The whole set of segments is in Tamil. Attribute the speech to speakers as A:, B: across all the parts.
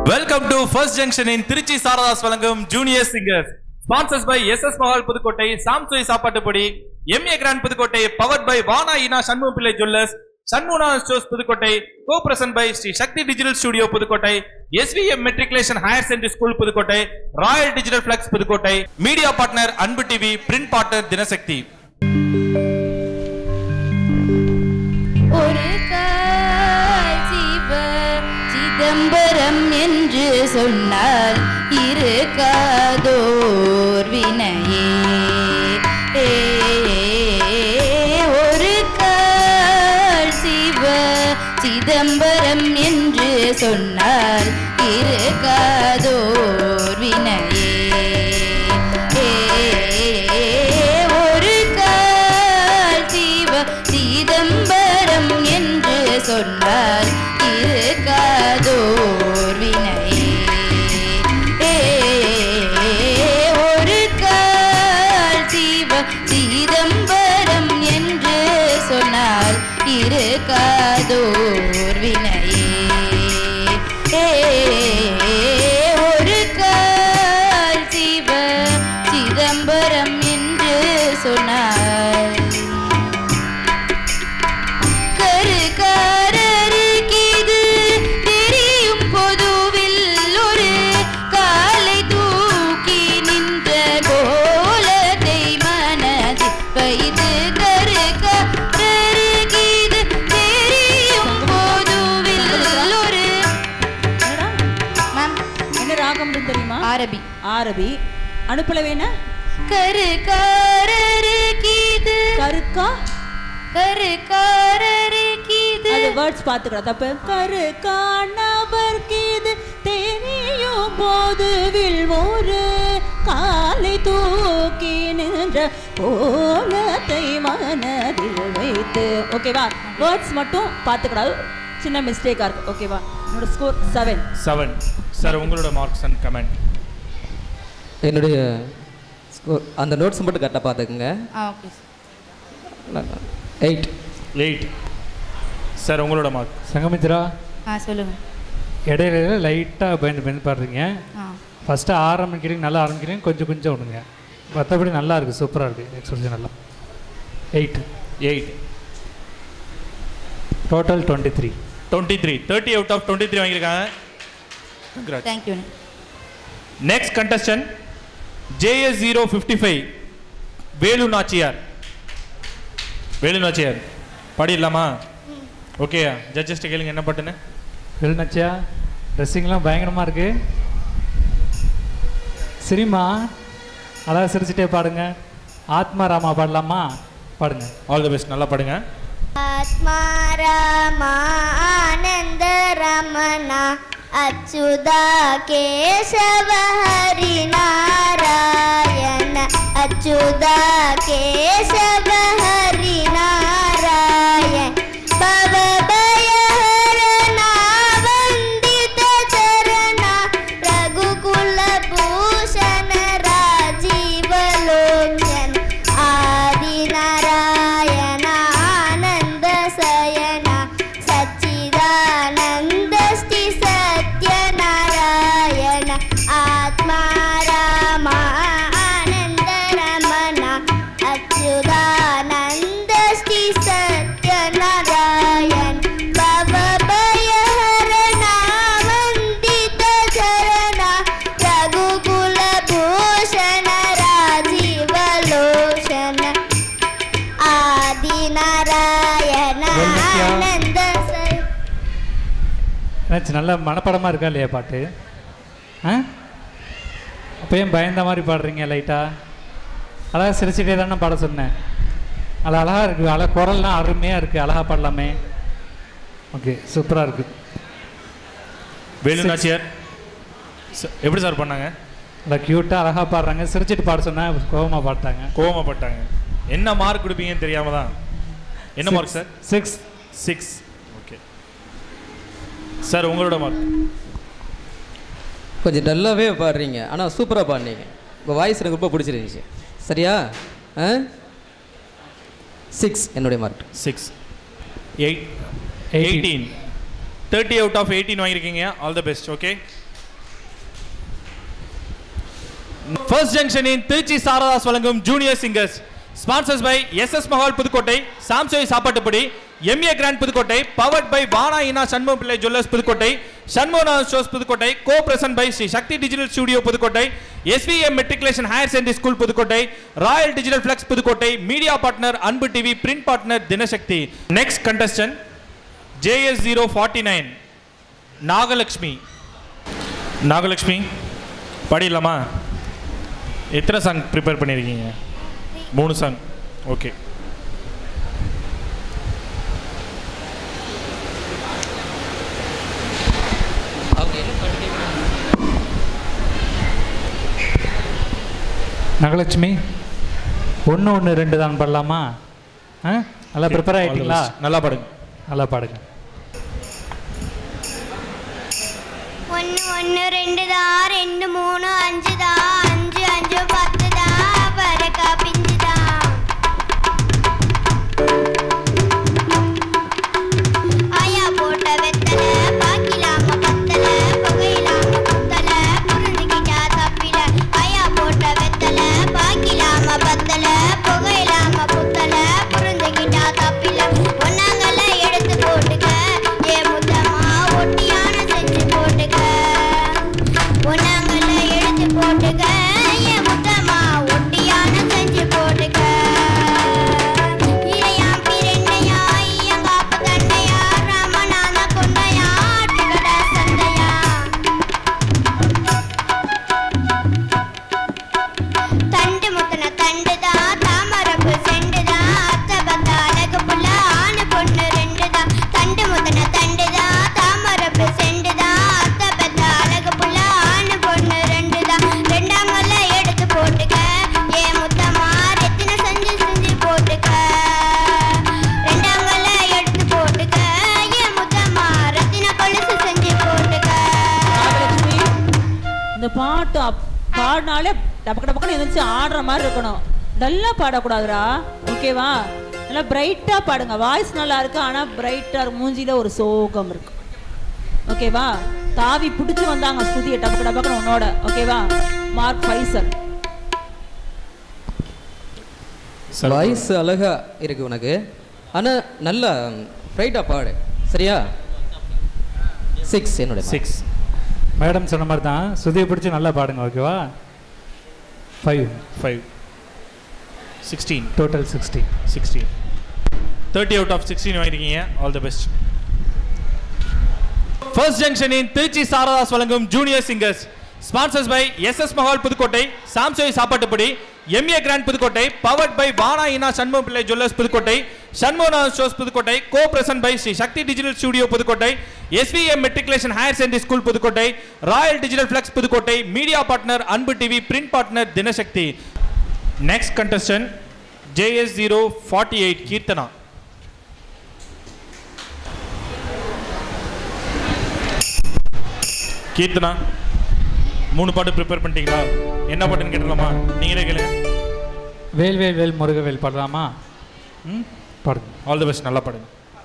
A: Welcome to first junction in Trichy Saradhas வழங்கும் junior singers sponsors by S S Mahal Pudukkottai சாம்சுய் சாப்பாட்டு பொடி MA grand Pudukkottai powered by Vana Ina Shanmuga Pillai jewellers சண்முனா stores Pudukkottai co present by Sri Sakthi digital studio Pudukkottai SVM matriculation higher secondary school Pudukkottai royal digital flex Pudukkottai media partner Anbu TV print partner Dinasakthi
B: ஒரு கால் சிவ சிதம்பரம் என்று சொன்னால் இருக்காதோர் வினையே ஏ, ஒரு கால் சிவ சிதம்பரம் என்று சொன்னால் இருக்காதோர் வினையே ஏ, ஒரு கால் சிவ சிதம்பரம் என்று சொன்னால் இருக்காதோர் வினையே ஏ, ஒரு கால் சிவ சிதம்பரம் என்று சொன்னால் இருக்காதோர் வினையே ஏ, ஒரு கால் சிவ சிதம்பரம் என்று சொன்னார் கருக்காரருக்கிது தெரியும் பொதுவில் ஒரு காலை தூக்கி நின்ற கோலத்தை மனதில் வைத்து கருக்காரருக்கிது தெரியும் பொதுவில் ஒரு மேம்
C: என்ன ராகம் தெரியுமா
B: அரபி
C: ஆரபி அனுப்பல வேணா
B: கருக்காரருக்கிது
C: கருக்கா
B: கருக்காரருக்கிது
C: அது வேர்ட்ஸ் பாத்துக்கலாம் தப்பு கரு காணவர்க்கு தெரியும் போது வில்மோரு காலை தூக்கி நின்ற கோலத்தை மனதில் வைத்து ஓகேவா வேர்ட்ஸ் மட்டும் பார்த்துக்கூடாது சின்ன மிஸ்டேக்காக இருக்கு ஓகேவா என்னோட ஸ்கோர் செவன்
A: செவன் சார் உங்களோட மார்க்ஸ் அண்ட் கமெண்ட்
D: என்னுடைய ஸ்கோர் அந்த நோட்ஸ் மட்டும் கரெக்டாக பார்த்துக்குங்க
B: ஆ ஓகே
D: எயிட்
A: எயிட் சார் உங்களோட மார்க்
E: சங்கமித்ரா
B: ஆ சொல்லுங்க
E: இடையில லைட்டாக பயந்து பயந்து பாடுறீங்க
B: ஆ
E: ஃபஸ்ட்டு ஆரம்பிக்கிறீங்க நல்லா ஆரம்பிக்கிறீங்க கொஞ்சம் கொஞ்சம் விடுங்க மற்றபடி நல்லா இருக்குது சூப்பராக இருக்குது எக்ஸ்பிரஷன் நல்லா eight
A: eight
E: total twenty three
A: twenty three thirty out of twenty three வாங்கியிருக்காங்க Congrats.
B: Thank you
A: next contestant JS zero fifty five Velu Nachiyar Velu Nachiyar பாடிடலாமா ஓகே ஜட்ஜஸ்ட்டு கேளுங்க என்ன பாட்டுன்னு
E: வெளிநச்சியா ட்ரெஸ்ஸிங்லாம் பயங்கரமாக இருக்குது சரிம்மா அழகாக சிரிச்சிட்டே பாடுங்க ஆத்மா ராமா பாடலாமா பாடுங்க
A: ஆல் தி பெஸ்ட் நல்லா பாடுங்க
F: ಆತ್ಮಾರಾಮಾನಂದ ರಮಣ ಅಚ್ಯುತ ಕೇಶವ ಹರಿ ನಾರಾಯಣ ಅಚ್ಯುತ ಕೇಶವ ಹರಿ ನಾರಾಯಣ ಭವ ಭಯಹರಣ ವಂದಿತ ಚರಣ ರಘುಕುಲ ಭೂಷಣ ರಾಜೀವ ಲೋಚನ ಆದಿ ನಾರಾಯಣ ಆನಂದ ಸಯನ ಸಚ್ಚಿದಾನಂದ ಶ್ರೀ ಸತ್ಯನಾರಾಯಣ ಆತ್ಮ ರಾಮ ಆನಂದ ರಮಣ ಅಚ್ಯುತಾನಂದ ಶ್ರೀ ಸತ್ಯನಾರಾಯಣ ಭವ ಭಯಹರಣ ವಂದಿತ ಚರಣ ರಘುಕುಲ ಭೂಷಣ ರಾಜೀವ ಲೋಚನ ಆದಿ ನಾರಾಯಣ
E: வெள்ளக்கியா.
F: ಆನಂದ ಸಯ
E: என்னாச்சு நல்ல மனப்படமாக இருக்கா இல்லையா பாட்டு ஆ அப்பயும் பயந்த மாதிரி பாடுறீங்க லைட்டாக அழகாக சிரிச்சிட்டே தானே பாட சொன்னேன் அது அழகாக இருக்குது அழகா குரல்லாம் அருமையாக இருக்குது அழகாக பாடலாமே ஓகே சூப்பராக இருக்குது
A: வேலு
E: Six.
A: நாச்சியார் ச- எப்படி சார் பண்ணாங்க
E: நல்லா க்யூட்டாக அழகாக பாடுறாங்க சிரிச்சிட்டு பாட சொன்னால் கோபமாக பாட்டாங்க
A: கோவமாப்பட்டாங்க என்ன மார்க் கொடுப்பீங்கன்னு தெரியாம தான் என்ன mark sir
E: six
A: six okay sir உங்களோட மார்க்
D: கொஞ்சம் டல்லாகவே பாடுறீங்க ஆனால் சூப்பராக பாடுனீங்க உங்கள் வாய்ஸ் எனக்கு ரொம்ப பிடிச்சிருந்துச்சு சரியா ஆ சிக்ஸ் என்னுடைய mark
A: six eight eighteen thirty out of eighteen வாங்கியிருக்கீங்க all the best okay first ஜங்ஷனின் திருச்சி சாரதாஸ் வழங்கும் junior singers sponsors by S S Mahal Pudukkottai சாம்சோய் சாப்பாட்டுப்படி MA grand Pudukkottai powered by Vana Ina Shanmuga Pillai jewellers Pudukkottai Shanmuganathan stores Pudukkottai co present by Sri Sakthi digital studio Pudukkottai SVM matriculation higher secondary school Pudukkottai royal digital flex Pudukkottai media partner Anbu TV print partner Dinasakthi next contestant JS zero forty nine Nagalakshmi Nagalakshmi பாடிடலாமா எத்தனை சாங் ப்ரிப்பேர் பண்ணியிருக்கீங்க மூணு சாங் ஓகே
E: நகலட்சுமி ஒன்று ஒன்று ரெண்டு தான் பாடலாமா ஆ நல்லா ப்ரிப்பேர் ஆகிட்டீங்களா
A: நல்லா பாடுங்க
E: நல்லா பாடுங்க
F: ஒன்று ஒன்று ரெண்டு தான் ரெண்டு மூணு அஞ்சு தான் அஞ்சு அஞ்சு பத்து தான் பறக்கா பிஞ்சு தான் ஆயா போட்ட வெத்தல பாக்கிலாம பத்தல புகையிலாம குத்தல புரிஞ்சுக்கிட்டா தப்பில ஆயா போட்ட வெத்தல பாக்கிலாம பத்தல புகையிலாம குத்தல புரிஞ்சுக்கிட்டா தப்பில ஒன்னாங்கல்ல எடுத்து போட்டுக்க ஏ முத்தமா ஒட்டியான செஞ்சு போட்டுக்க ஒன்னாங்கல்ல எடுத்து போட்டுக்க ஏ முத்தமா ஒட்டியான செஞ்சு போட்டுக்க இளையாம் பிரெண்டையா ஐயங்காப்பு தண்டையா ராமநாத கொண்டையா ஆட்டுக்கடை சண்டையா தண்டு முத்தன தண்டுதா தாமரப்பு செண்டுதா அத்த பத்த அழகு புள்ள ஆணு பொண்ணு ரெண்டுதா தண்டு முத்தன தண்டுதா தாமரப்பு செண்டுதா அத்த பத்த அழகு புள்ள ஆணு பொண்ணு ரெண்டுதா ரெண்டாங்கல்ல எடுத்து போட்டுக்க ஏ முத்தமா ரெத்தின செஞ்சு செஞ்சு போட்டுக்க ரெண்டாங்கல்ல எடுத்து போட்டுக்க ஏ முத்தமா ரத்தின கொலுசு செஞ்சு போட்டுக்க
C: நாகலட்சுமி இந்த பாட்டு அப்- பாடினாலே டபக்கு டபக்குன்னு எழுந்துச்சு ஆடுற மாதிரி இருக்கணும் நல்லா பாடக்கூடாதுடா ஓகேவா நல்லா பிரைட்டாக பாடுங்க வாய்ஸ் நல்லா இருக்கு ஆனால் பிரைட்டாக இருக்கு மூஞ்சியில் ஒரு சோகம் இருக்கு ஓகேவா தாவி பிடிச்சி வந்தாங்க ஸ்துதியை டபக்கு டபக்குன்னு உன்னோட ஓகேவா மார்க் ஃபைசல்
D: வாய்ஸ் அழகா இருக்கு உனக்கு ஆனால் நல்லா ரைட்டாக பாடு சரியா சிக்ஸ் என்னோட
A: சிக்ஸ்
E: மேடம் சொன்ன மாதிரி தான் சுதியை பிடிச்சி நல்லா பாடுங்க ஓகேவா five
A: five sixteen
E: total sixty
A: sixteen thirty out of sixteen வாங்கிருக்கீங்க ஆல் தி பெஸ்ட் ஃபர்ஸ்ட் ஜங்ஷனின் திருச்சி சாரதாஸ் வழங்கும் junior singers sponsors by S S Mahal Pudukkottai சாம்சோய் சாப்பாட்டுப்படி MA grand Pudukkottai powered by Vana Ina Shanmuga Pillai jewellers Pudukkottai Shanmuganathan stores Pudukkottai co present by Sri Sakthi digital studio Pudukkottai SVM matriculation higher secondary school Pudukkottai royal digital flex Pudukkottai media partner Anbu TV print partner Dinasakthi next contestant JS zero forty eight Keerthana Keerthana மூணு பாட்டு ப்ரிப்பேர் பண்ணிட்டீங்களா என்ன பாட்டுன்னு கேட்டுலாமா நீங்களே கேளுங்க
E: வேல் வேல் வேல் முருகவேல் பாடலாமா ம் பாடுங்க
A: ஆல் தி பெஸ்ட் நல்லா பாடுங்க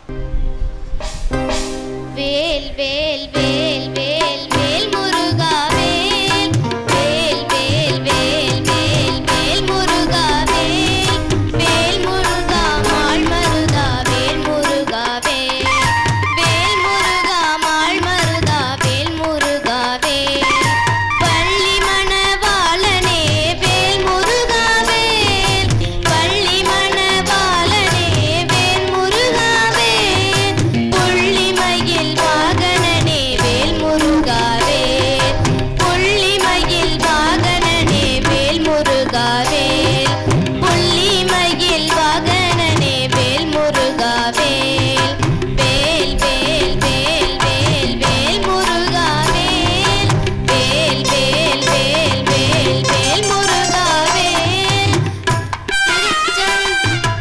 F: வேல் வேல் வேல் வேல் வேல் முருகா வேல் வேல் வேல் வேல் வேல் வேல் முருகா வேல் வேல் முருகா மால் மருதா வேல் முருகா வேல் வேல் முருகா மால் மருதா வேல் முருகா வேல் பள்ளி மணவாளனே வேல் முருகா வேல் பள்ளி மணவாளனே வேல் முருகா வேல் புள்ளிமயில் வாகனனே வேல் முருகா வேல் புள்ளிமயில் வாகனனே வேல் முருகா வேல் புள்ளிமயில் வாகனனே வேல் முருகா வேல் வேல் வேல் வேல் வேல் வேல் முருகா வேல் வேல் வேல் வேல் வேல் வேல் முருகா வேல் திருச்செந்தூர்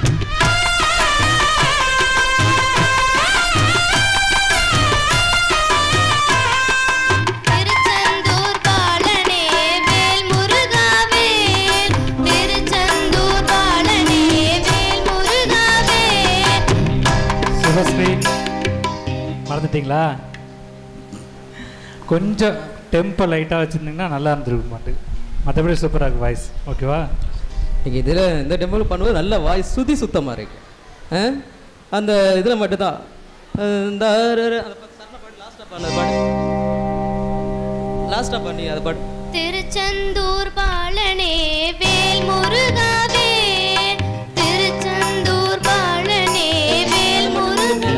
F: திருச்செந்தூர் பாலனே வேல் முருகா வேல் திருச்செந்தூர் பாலனே வேல் முருகா வேல்
E: சுபஸ்ரீ மறந்துட்டீங்களா கொஞ்சம் டெம்போ லைட்டாக வச்சுருந்தீங்கன்னா நல்லா இருந்திருக்க மாட்டேங்குது மற்றபடி சூப்பராக இருக்கு வாய்ஸ் ஓகேவா
D: நீங்கள் இதில் இந்த டெம்போவில் பண்ணும்போது நல்ல வாய்ஸ் சுதி சுத்தமாக இருக்கு ஆ? அந்த இதில் மட்டும்தான் அஹ் இந்த அரு- அந்த பா- சரண பாட்டு லாஸ்ட்டாக பாடு பாடு லாஸ்ட்டாக பண்ணி அதை பாட்டு
F: திருச்செந்தூர் பாலனே வேல் முருகாவே திருச்செந்தூர் பாலனே வேல் முருகா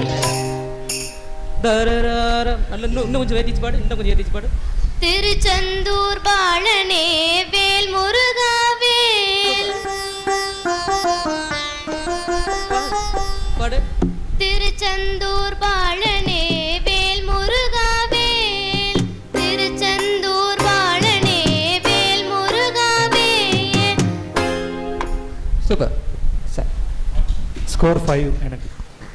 D: தரரர நல்ல இன்னும் இன்னும் கொஞ்சம் ஏற்றிச்சு பாடு இன்னும் கொஞ்சம் ஏற்றிச்சு பாடு
F: திருச்செந்தூர் பாலனே வேல் முருகாவேல்
D: பாடு
F: திருச்செந்தூர் பாலனே வேல் முருகாவேல் திருச்செந்தூர் பாலனே வேல் முருகாவேல்
D: சூப்பர் சார்
E: ஸ்கோர் ஃபைவ் எனக்கு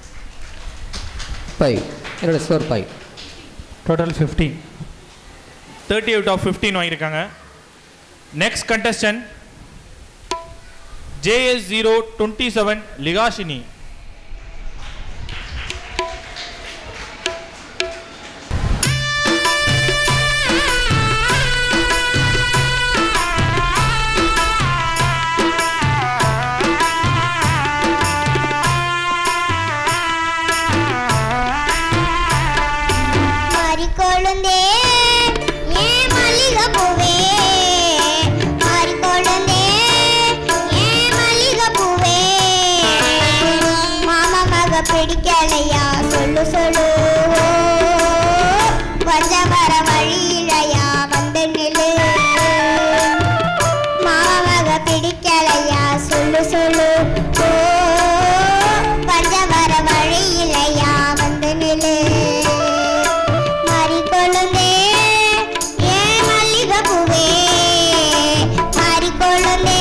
D: ஃபைவ் என்னோட score five
E: total fifteen
A: thirty out of fifteen வாங்கியிருக்காங்க next contestant JS zero twenty seven Likashini
F: மாறிக்கொழுந்தே ஏன் மல்லிகை பூவே மாறிக்கொழுந்தே ஏன் மல்லிகை பூவே மாமா மக பிடிக்கலையா சொல்லு சொல்லு வந்த வர வழியிலையா வந்து நில்லு மாமா மக பிடிக்கலையா சொல்லு சொல்லு ஓ வந்த வர வழியிலையா வந்து நில்லு மாறிக்கொள்ளுந்தே ஏன் மல்லிகை பூவே மாறிக்கொள்ளுந்தே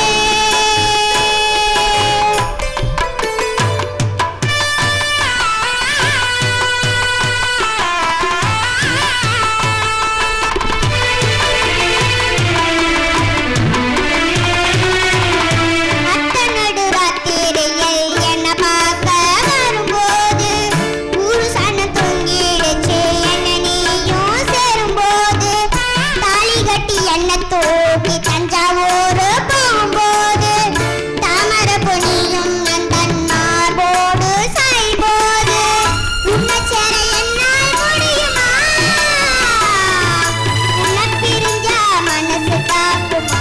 F: அத்த நடுராத்திரியில் என்ன பார்க்க வரும்போது ஊரு சன தூங்கிடுச்சு என்ன நீயும் சேரும்போது தாலி கட்டி என்ன தூக்கி தஞ்சாவூர் போகும்போது தாமர பொனியும் நந்தன் மார்போடு சாய்போது உன்னை சேர என்னால் முடியுமா உன்னை பிரிஞ்சா மனசு தாக்குமா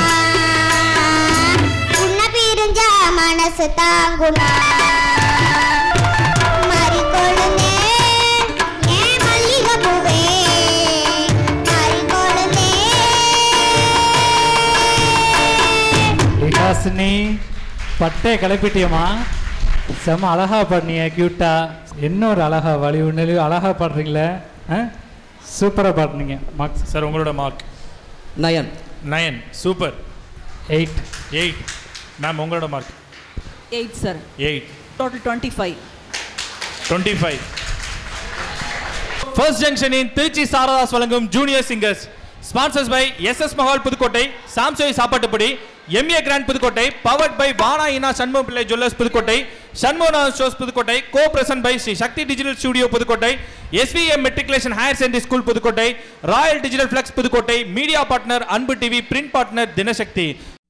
F: உன்னை பிரிஞ்சா மனசு தாங்குமா மாறிக்கொள்ளுந்தே ஏன் மல்லிகை பூவே மாறிக்கொள்ளுந்தே
E: விகாசினி பட்டே கிளப்பிட்டியம்மா செம்ம அழகா பாடினீங்க க்யூட்டா இன்னொரு அழகா வழி உண்மையிலேயே அழகா பாடுறீங்களே ஆ சூப்பராக பாடுனீங்க மார்க்ஸ்
A: சார் உங்களோட mark
D: nine
A: nine super
E: eight
A: eight ma'am உங்களோட mark
C: eight sir
A: eight
C: total twenty five
A: twenty five first ஜங்ஷனின் திருச்சி சாரதாஸ் வழங்கும் junior singers sponsors by S S Mahal Pudukkottai சாம்சோய் சாப்பாட்டுப்படி MA grand Pudukkottai powered by Vana Ina Shanmuga Pillai jewellers Pudukkottai Shanmuganath stores Pudukkottai co present by Sri Sakthi digital studio Pudukkottai SVM matriculation higher secondary school Pudukkottai royal digital flex Pudukkottai media partner Anbu TV print partner தினசக்தி